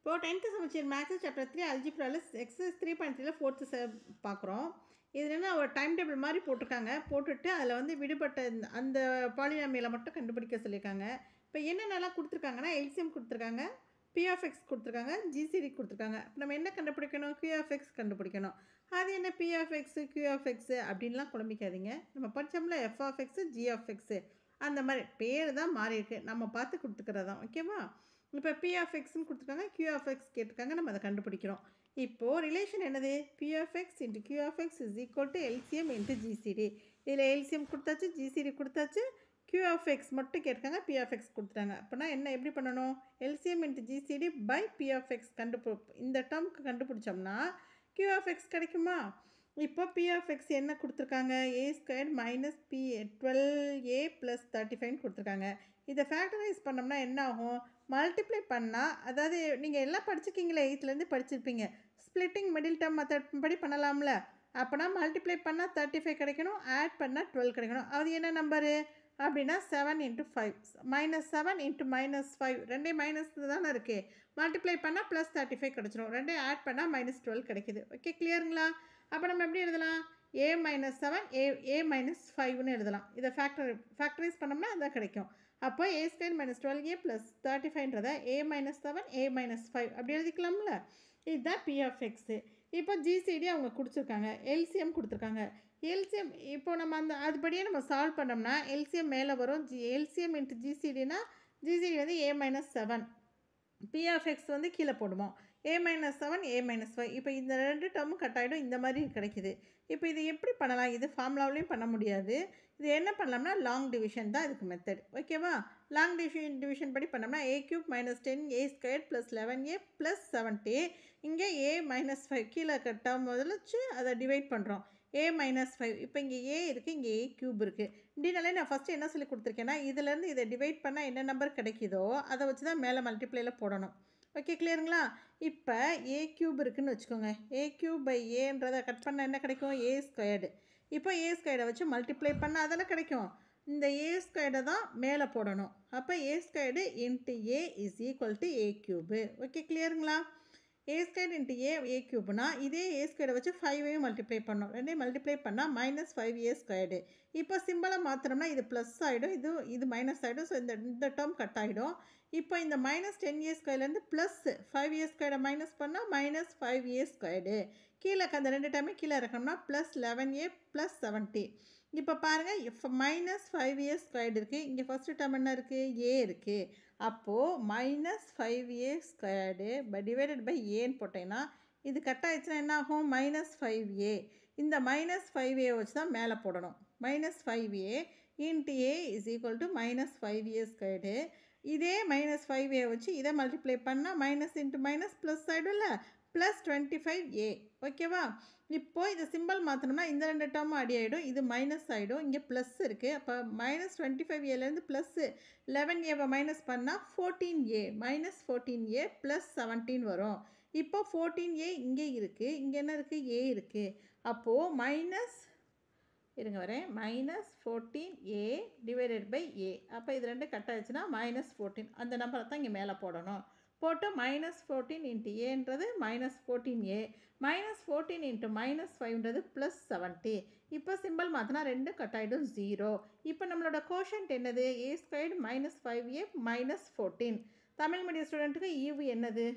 இப்போது tenth Samacheer maths chapter three அல்ஜிப்ராவில் exercise three point த்ரீல ஃபோர்த்து ச பார்க்குறோம் இதில் என்ன ஒரு டைம் டேபிள் மாதிரி போட்டிருக்காங்க போட்டுட்டு அதில் வந்து விடுபட்ட இந்த- அந்த பாலினாமியலை மட்டும் கண்டுபிடிக்க சொல்லியிருக்காங்க இப்போ என்னென்னலாம் கொடுத்துருக்காங்கன்னா எல்சிஎம் கொடுத்துருக்காங்க பிஎஃப்எக்ஸ் கொடுத்துருக்காங்க ஜிசிடி கொடுத்துருக்காங்க இப்போ நம்ம என்ன கண்டுபிடிக்கணும் QFX கண்டுபிடிக்கணும் அது என்ன பிஎஃப்எக்ஸு கியூஎஃப்எக்ஸு அப்படின்லாம் குழம்பிக்காதீங்க நம்ம படித்தோம்ல எஃப்ஆஃப்எக்ஸு ஜிஎஃப்எக்ஸு அந்த மாதிரி பேர் தான் மாறி இருக்கு நம்ம பார்த்து கொடுத்துக்கிறது தான் ஓகேவா இப்போ பிஎஃப்எக்ஸ்னு கொடுத்துருக்காங்க கியூஎஃப்எக்ஸ் கேட்டிருக்காங்க நம்ம அதை கண்டுபிடிக்கிறோம் இப்போது ரிலேஷன் என்னது p of x into q of x is equal to LCM into GCD இதில் எல்சிஎம் கொடுத்தாச்சு ஜிசிடி கொடுத்தாச்சு கியூஎஃப்எக்ஸ் மட்டும் கேட்டிருக்காங்க பிஎஃப்எக்ஸ் கொடுத்துட்டாங்க அப்படின்னா என்ன எப்படி பண்ணணும் LCM into GCD by p of x கண்டுபி இந்த டேர்முக்கு கண்டுபிடிச்சோம்னா கியூஎஃப்எக்ஸ் கிடைக்குமா இப்போ பிஎஃப்எக்ஸ் என்ன கொடுத்துருக்காங்க a square minus b twelve a plus thirty ஃபைவ்னு கொடுத்துருக்காங்க இதை ஃபேக்டரைஸ் பண்ணோம்னா என்ன ஆகும் மல்டிப்ளை பண்ணால் அதாவது நீங்கள் எல்லாம் படிச்சிருக்கீங்களே எயித்துலேருந்து படிச்சிருப்பீங்க ஸ்ப்ளிட்டிங் மிடில் டேர்ம் மெத்தட் படி பண்ணலாம்ல அப்போனா மல்டிப்ளை பண்ணால் தேர்ட்டி ஃபைவ் கிடைக்கணும் ஆட் பண்ணால் டுவெல் கிடைக்கணும் அது என்ன நம்பரு அப்படின்னா seven into five minus seven into minus five ரெண்டே மைனஸ் தானே இருக்குது மல்டிப்ளை பண்ணால் ப்ளஸ் தேர்ட்டி ஃபைவ் கிடச்சிரும் ரெண்டே ஆட் பண்ணால் மைனஸ் டுவெல் கிடைக்குது ஓகே கிளியருங்களா அப்போ நம்ம எப்படி எழுதலாம் a minus seven a a minus ஃபைவ்னு எழுதலாம் இதை ஃபேக்டர் ஃபேக்டரைஸ் பண்ணோம்னா அதான் கிடைக்கும் அப்போ a square minus twelve a plus thirty ஃபைவ்ன்றதை a minus seven a minus five அப்படி எழுதிக்கலாம்ல இதுதான் பிஎஃப்எக்ஸு இப்போ ஜிசிடி அவங்க கொடுத்துருக்காங்க எல்சிஎம் கொடுத்துருக்காங்க எல்சிஎம் இப்போ நம்ம அந்த அதுபடியே நம்ம சால்வ் பண்ணோம்னா எல்சிஎம் மேலே வரும் ஜி எல்சிஎம் இன்ட்டு ஜிசிடினா ஜிசிடி வந்து ஏ மைனஸ் செவன் பிஎஃப்எக்ஸ் வந்து கீழே போடுவோம் a minus seven a minus five இப்போ இந்த ரெண்டு டேர்மும் கட் ஆகிடும் இந்த மாதிரி கிடைக்குது இப்போ இது எப்படி பண்ணலாம் இது ஃபார்முலாவிலையும் பண்ண முடியாது இது என்ன பண்ணலாம்னா லாங் டிவிஷன் தான் இதுக்கு மெத்தட் ஓகேவா லாங் டிவிஷன் டிவிஷன் படி பண்ணோம்னா a cube minus ten a square plus eleven a plus seventy இங்கே ஏ மைனஸ் ஃபைவ் கீழே கட்டாக முதலச்சு அதை டிவைட் பண்ணுறோம் ஏ மைனஸ் ஃபைவ் இப்போ இங்கே ஏ இருக்குது இங்கே ஏ கியூப் இருக்குது இப்படினாலே நான் ஃபஸ்ட்டு என்ன சொல்லி கொடுத்துருக்கேன்னா இதுலேருந்து இதை டிவைட் பண்ணால் என்ன நம்பர் கிடைக்குதோ அதை வச்சு தான் மேலே மல்டிப்ளையில் போடணும் ஓகே கிளியருங்களா இப்போ ஏ கியூப் இருக்குன்னு வச்சுக்கோங்க ஏ கியூப் பை ஏன்றதை கட் பண்ணால் என்ன கிடைக்கும் ஏ ஸ்கொயர்டு இப்போ ஏ ஸ்கொயர்டை வச்சு மல்டிப்ளை பண்ணால் அதெல்லாம் கிடைக்கும் இந்த ஏ ஸ்கொயர்டை தான் மேலே போடணும் அப்போ a squared into a is equal to a cube okay கிளியருங்களா a square into a a கியூப்னா இதே ஏ ஸ்கொயரை வச்சு ஃபைவையும் மல்டிப்ளை பண்ணோம் ரெண்டையும் மல்டிப்ளை பண்ணால் மைனஸ் ஃபைவ் ஏ ஸ்கொயர்டு இப்போ சிம்பிளை மாற்றினோம்னா இது ப்ளஸ் ஆகிடும் இது இது மைனஸ் ஆகிடும் ஸோ இந்த இந்த டேர்ம் கட் ஆகிடும் இப்போ இந்த மைனஸ் டென் ஏ ஸ்கொயர்லேருந்து ப்ளஸ் ஃபைவ் ஏ ஸ்கொயரை மைனஸ் பண்ணால் மைனஸ் ஃபைவ் ஏ ஸ்கொயர்டு கீழே இருக்க அந்த ரெண்டு டைமே கீழே இறக்கணும்னா plus eleven a plus seventy இப்போ பாருங்கள் இப்போ மைனஸ் ஃபைவ் ஏ ஸ்கொயர்டு இருக்குது இங்கே ஃபஸ்ட்டு டேர்ம் என்ன இருக்குது ஏ இருக்குது அப்போது minus five a squared by divided by ஏன்னு போட்டேன்னா இது கட் ஆயிடுச்சுன்னா என்ன ஆகும் மைனஸ் ஃபைவ் ஏ இந்த மைனஸ் ஃபைவ் ஏ வச்சு தான் மேலே போடணும் minus five a into a is equal to minus five a squared இதே மைனஸ் ஃபைவ் ஏ வச்சு இதை மல்டிப்ளை பண்ணால் மைனஸ் இன்ட்டு மைனஸ் ப்ளஸ் ஆகிடும்ல ப்ளஸ் டுவெண்ட்டி ஃபைவ் ஏ ஓகேவா இப்போது இது சிம்பிள் மாற்றினோம்னா இந்த ரெண்டு டேர்மும் அடி ஆகிடும் இது மைனஸ் ஆகிடும் இங்கே ப்ளஸ் இருக்குது அப்போ மைனஸ் டுவெண்ட்டி ஃபைவ் ஏலேருந்து ப்ளஸ்ஸு லெவன் ஏவை மைனஸ் பண்ணால் fourteen a minus fourteen a plus seventeen வரும் இப்போ ஃபோர்டீன் ஏ இங்கே இருக்குது இங்கே என்ன இருக்குது ஏ இருக்குது அப்போது மைனஸ் இருங்க வரேன் minus fourteen a divided by a அப்போ இது ரெண்டு கட் ஆயிடுச்சுன்னா மைனஸ் ஃபோர்டீன் அந்த நம்பரை தான் இங்கே மேலே போடணும் போட்டு மைனஸ் ஃபோர்டீன் இன்ட்டு ஏன்றது minus fourteen a minus fourteen into minus ஃபைவ்ன்றது ப்ளஸ் செவன்ட்டி இப்போ சிம்பிள் மாற்றினா ரெண்டு கட் ஆகிடும் ஜீரோ இப்போ நம்மளோட கோஷன்ட் என்னது a squared minus five a minus fourteen Tamil medium ஸ்டூடெண்ட்டுக்கு ஈவு என்னது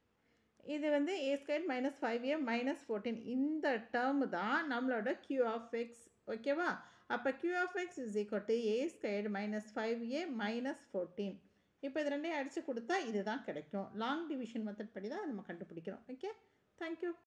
இது வந்து a square minus five a minus fourteen இந்த டேர்ம் தான் நம்மளோட கியூ ஆஃப் எக்ஸ் ஓகேவா அப்போ q of x is equal to a square minus five a minus fourteen இப்போ இது ரெண்டையும் அடித்து கொடுத்தா இதுதான் கிடைக்கும் லாங் டிவிஷன் மெத்தட் படி தான் நம்ம கண்டுபிடிக்கிறோம் ஓகே தேங்க்யூ